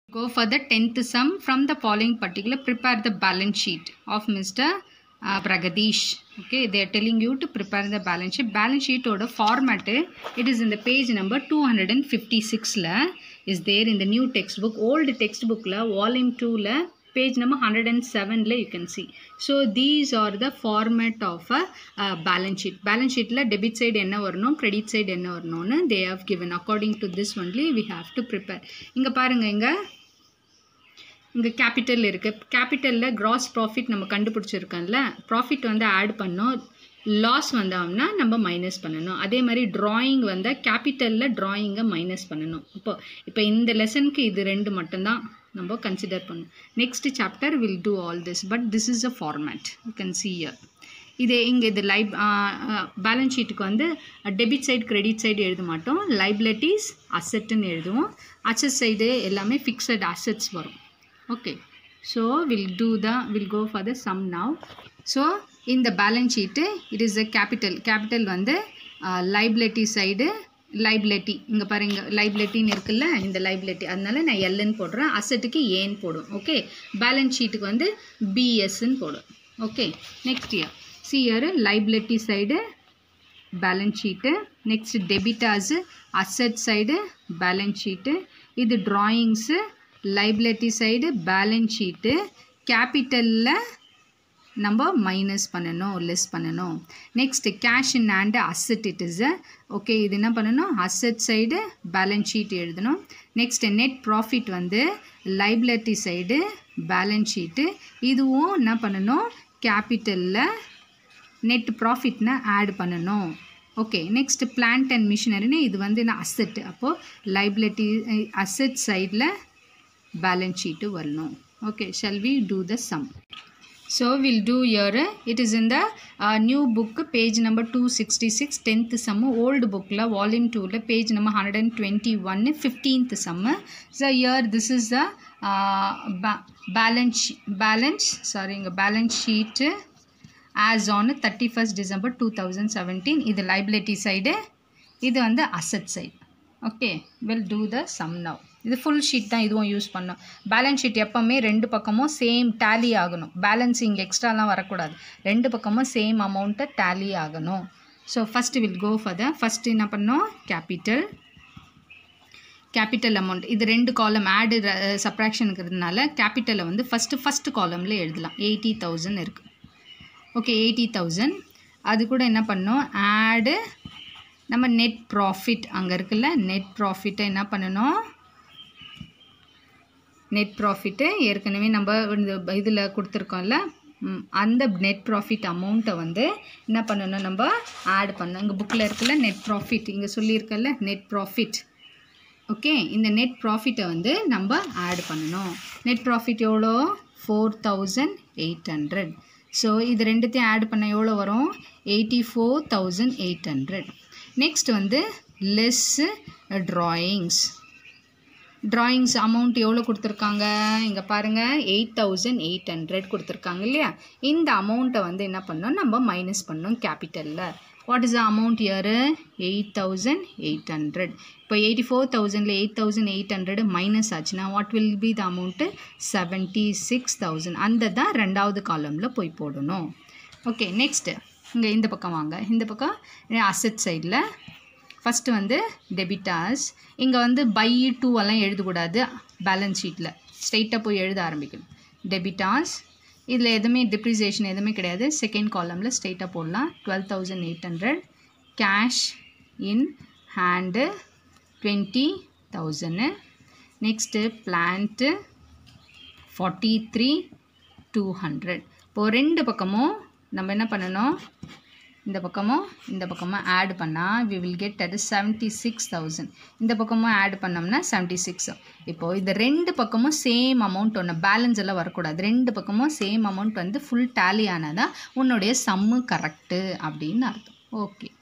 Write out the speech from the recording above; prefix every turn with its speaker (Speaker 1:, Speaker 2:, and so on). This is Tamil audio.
Speaker 1: Go for the 10th sum from the following particular. Prepare the balance sheet of Mr. Uh, Pragadish. Okay, they are telling you to prepare the balance sheet. Balance sheet order format, it is in the page number 256 la is there in the new textbook. Old textbook la volume 2 la page number 107 la you can see. So these are the format of a uh, balance sheet. Balance sheet la debit side என்ன வரணும் credit side என்ன வரணும்னு they have given according to this only we have to prepare. இங்க பாருங்க இங்க இங்கே கேபிட்டல் இருக்குது கேபிட்டலில் கிராஸ் ப்ராஃபிட் நம்ம கண்டுபிடிச்சிருக்கோம்ல ப்ராஃபிட் வந்து ஆட் பண்ணோம் லாஸ் வந்தோம்னா நம்ம மைனஸ் பண்ணணும் அதே மாதிரி ட்ராயிங் வந்தால் கேபிட்டலில் ட்ராயிங்கை மைனஸ் பண்ணணும் இப்போ இப்போ இந்த லெசனுக்கு இது ரெண்டு மட்டும்தான் நம்ம கன்சிடர் பண்ணணும் next chapter will do all this but this is a format you can see here இது இங்கே இது லைப் பேலன்ஸ் ஷீட்டுக்கு வந்து டெபிட் சைடு கிரெடிட் சைடு எழுத மாட்டோம் லைபிலிட்டிஸ் அசட்டுன்னு எழுதுவோம் அசட் சைடு எல்லாமே ஃபிக்ஸட் அசட்ஸ் வரும் okay so we'll do the we'll go for the sum now so in the balance sheet it is a capital capital வந்து liability side லைபிலிட்டி இங்கே பாருங்க லைபிலிட்டின்னு இருக்குல்ல இந்த லைபிலிட்டி அதனால நான் எல்லுன்னு போடுறேன் அசட்டுக்கு ஏன்னு போடும் ஓகே பேலன்ஸ் ஷீட்டுக்கு வந்து பிஎஸ்ன்னு போடும் okay next year see here liability side balance sheet next debtors asset side balance sheet இது drawings liability side balance sheet கேபிட்டலில் நம்ம மைனஸ் பண்ணணும் லெஸ் பண்ணணும் next cash in hand asset it is okay இது என்ன பண்ணணும் அசட் சைடு பேலன்ஸ் ஷீட் எழுதணும் நெக்ஸ்ட் நெட் ப்ராஃபிட் வந்து லைபிலிட்டி சைடு பேலன்ஸ் ஷீட்டு இதுவும் என்ன பண்ணணும் கேபிட்டலில் நெட் ப்ராஃபிட்னா ஆட் பண்ணணும் ஓகே நெக்ஸ்ட் பிளான்ட் அண்ட் மிஷினரின்னு இது வந்து என்ன அசட் அப்போது லைபிலிட்டி அசட் சைடில் balance sheet வரணும் okay shall we do the sum so we'll do here it is in the uh, new book page number 266 10th sum old book la volume 2 la page number 121 15th sum so here this is the uh, ba balance balance sorry inga balance sheet as on 31st december 2017 இது liability side இது வந்து asset side okay we'll do the sum now இது ஃபுல் ஷீட் தான் இதுவும் யூஸ் பண்ணோம் பேலன்ஸ் ஷீட் எப்போவுமே ரெண்டு பக்கமும் சேம் டேலி ஆகணும் பேலன்ஸ் இங்கே எக்ஸ்ட்ராலாம் வரக்கூடாது ரெண்டு பக்கமும் சேம் அமௌண்ட்டை டேலி ஆகணும் so first will go for the first என்ன பண்ணோம் கேபிட்டல் கேபிட்டல் அமௌண்ட் இது ரெண்டு காலம் ஆடு சப்ராக்ஷனுங்கிறதுனால கேபிட்டலை வந்து ஃபஸ்ட்டு ஃபஸ்ட்டு காலமில் எழுதலாம் எயிட்டி தௌசண்ட் இருக்குது ஓகே எயிட்டி தௌசண்ட் அது கூட என்ன பண்ணோம் ஆடு நம்ம நெட் ப்ராஃபிட் அங்கே இருக்குல்ல நெட் ப்ராஃபிட்டை என்ன பண்ணணும் நெட் ப்ராஃபிட்டு ஏற்கனவே நம்ம இந்த இதில் கொடுத்துருக்கோம்ல அந்த நெட் ப்ராஃபிட் அமௌண்ட்டை வந்து என்ன பண்ணணும் நம்ம ஆட் பண்ணணும் இங்கே புக்கில் இருக்குல்ல நெட் ப்ராஃபிட் இங்கே சொல்லியிருக்கல நெட் ப்ராஃபிட் ஓகே இந்த நெட் ப்ராஃபிட்டை வந்து நம்ம ஆட் பண்ணணும் நெட் ப்ராஃபிட் எவ்வளோ four thousand eight hundred so இது ரெண்டுத்தையும் ஆட் பண்ண எவ்வளோ வரும் eighty four thousand eight hundred next வந்து லெஸ்ஸு ட்ராயிங்ஸ் ட்ராயிங்ஸ் அமௌண்ட் எவ்வளோ கொடுத்துருக்காங்க இங்கே பாருங்கள் எயிட் தௌசண்ட் எயிட் ஹண்ட்ரட் கொடுத்துருக்காங்க இல்லையா இந்த அமௌண்ட்டை வந்து என்ன பண்ணோம் நம்ம மைனஸ் பண்ணோம் கேபிட்டலில் what is the amount year eight thousand eight hundred இப்போ எயிட்டி ஃபோர் தௌசண்டில் eight thousand eight hundred minus ஆச்சுன்னா what will be the amount seventy six thousand அந்த தான் ரெண்டாவது காலமில் போய் போடணும் ஓகே நெக்ஸ்ட்டு இங்கே இந்த பக்கம் வாங்க இந்த பக்கம் அசட் சைடில் ஃபஸ்ட்டு வந்து டெபிட்டாஸ் இங்கே வந்து பை டூ எல்லாம் எழுதக்கூடாது பேலன்ஸ் ஷீட்டில் ஸ்ட்ரெயிட்டாக போய் எழுத ஆரம்பிக்கணும் டெபிட்டாஸ் இதில் எதுவுமே டிப்ரிசியேஷன் எதுவுமே கிடையாது செகண்ட் காலமில் ஸ்ட்ரெயிட்டாக போடலாம் twelve thousand eight hundred cash in hand twenty thousand next plant forty three two hundred இப்போது ரெண்டு பக்கமும் நம்ம என்ன பண்ணணும் இந்த பக்கமும் இந்த பக்கமும் ஆட் பண்ணால் வி வில் கெட் அது செவன்ட்டி சிக்ஸ் தௌசண்ட் இந்த பக்கமும் ஆட் பண்ணோம்னா செவன்ட்டி சிக்ஸ் இப்போது இது ரெண்டு பக்கமும் சேம் அமௌண்ட் ஒன்று பேலன்ஸ் எல்லாம் வரக்கூடாது ரெண்டு பக்கமும் சேம் அமௌண்ட் வந்து ஃபுல் டேலி ஆனதான் உன்னுடைய சம்மு கரெக்டு அப்படின்னு அர்த்தம் ஓகே